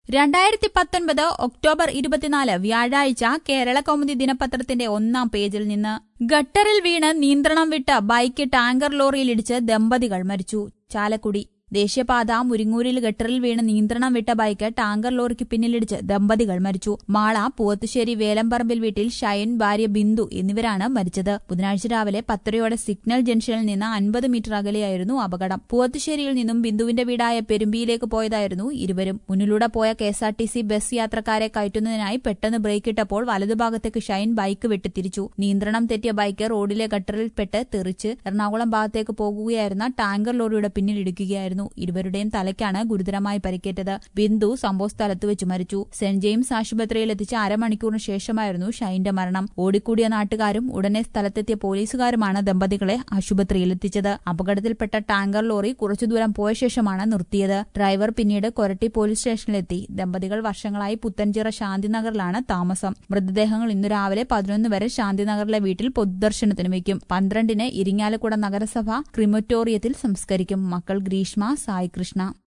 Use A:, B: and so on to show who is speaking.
A: രണ്ടായിരത്തി പത്തൊൻപത് ഒക്ടോബർ ഇരുപത്തിനാല് വ്യാഴാഴ്ച കേരള കൗമുദി ദിനപത്രത്തിന്റെ ഒന്നാം പേജിൽ നിന്ന് ഗട്ടറിൽ വീണ് നിയന്ത്രണം വിട്ട ബൈക്ക് ടാങ്കർ ലോറിയിലിടിച്ച് ദമ്പതികൾ മരിച്ചു ചാലക്കുടി ദേശീയപാത മുരിങ്ങൂരിൽ ഗട്ടറിൽ വീണ് നിയന്ത്രണം വിട്ട ബൈക്ക് ടാങ്കർ ലോറിക്ക് പിന്നിലിടിച്ച് ദമ്പതികൾ മരിച്ചു മാള പൂവത്തുശ്ശേരി വേലമ്പറമ്പിൽ വീട്ടിൽ ഷയൻ ഭാര്യ ബിന്ദു എന്നിവരാണ് മരിച്ചത് ബുധനാഴ്ച രാവിലെ പത്തരയോടെ സിഗ്നൽ ജംഗ്ഷനിൽ നിന്ന് അൻപത് മീറ്റർ അകലെയായിരുന്നു അപകടം പൂവത്തുശ്ശേരിയിൽ നിന്നും ബിന്ദുവിന്റെ വീടായ പെരുമ്പിയിലേക്ക് പോയതായിരുന്നു ഇരുവരും മുന്നിലൂടെ പോയ കെഎസ്ആർടിസി ബസ് യാത്രക്കാരെ കയറ്റുന്നതിനായി പെട്ടെന്ന് ബ്രേക്കിട്ടപ്പോൾ വലതുഭാഗത്തേക്ക് ഷൈൻ ബൈക്ക് വിട്ട് തിരിച്ചു നിയന്ത്രണം തെറ്റിയ ബൈക്ക് റോഡിലെ ഗട്ടറിൽപ്പെട്ട് തെറിച്ച് എറണാകുളം ഭാഗത്തേക്ക് പോകുകയായിരുന്ന ടാങ്കർ ലോറിയുടെ പിന്നിലിടിക്കുകയായിരുന്നു ഇരുവരുടെയും തലയ്ക്കാണ് ഗുരുതരമായി പരിക്കേറ്റത് ബിന്ദു സംഭവസ്ഥലത്ത് വെച്ച് മരിച്ചു സെന്റ് ജെയിംസ് ആശുപത്രിയിൽ എത്തിച്ച അരമണിക്കൂറിന് ശേഷമായിരുന്നു ഷൈന്റെ മരണം ഓടിക്കൂടിയ നാട്ടുകാരും ഉടനെ സ്ഥലത്തെത്തിയ പോലീസുകാരുമാണ് ദമ്പതികളെ ആശുപത്രിയിൽ എത്തിച്ചത് അപകടത്തിൽപ്പെട്ട ടാങ്കർ ലോറി കുറച്ചു ദൂരം പോയ ശേഷമാണ് നിർത്തിയത് ഡ്രൈവർ പിന്നീട് കൊരട്ടി പോലീസ് സ്റ്റേഷനിലെത്തി ദമ്പതികൾ വർഷങ്ങളായി പുത്തൻചിറ ശാന്തിനഗറിലാണ് താമസം മൃതദേഹങ്ങൾ ഇന്നു രാവിലെ പതിനൊന്ന് വരെ ശാന്തിനഗറിലെ വീട്ടിൽ പൊതുദർശനത്തിന് വയ്ക്കും പന്ത്രണ്ടിന് ഇരിങ്ങാലക്കുട നഗരസഭ ക്രിമറ്റോറിയത്തിൽ സംസ്കരിക്കും മക്കൾ ഗ്രീഷ്മ സായി കൃഷ്ണ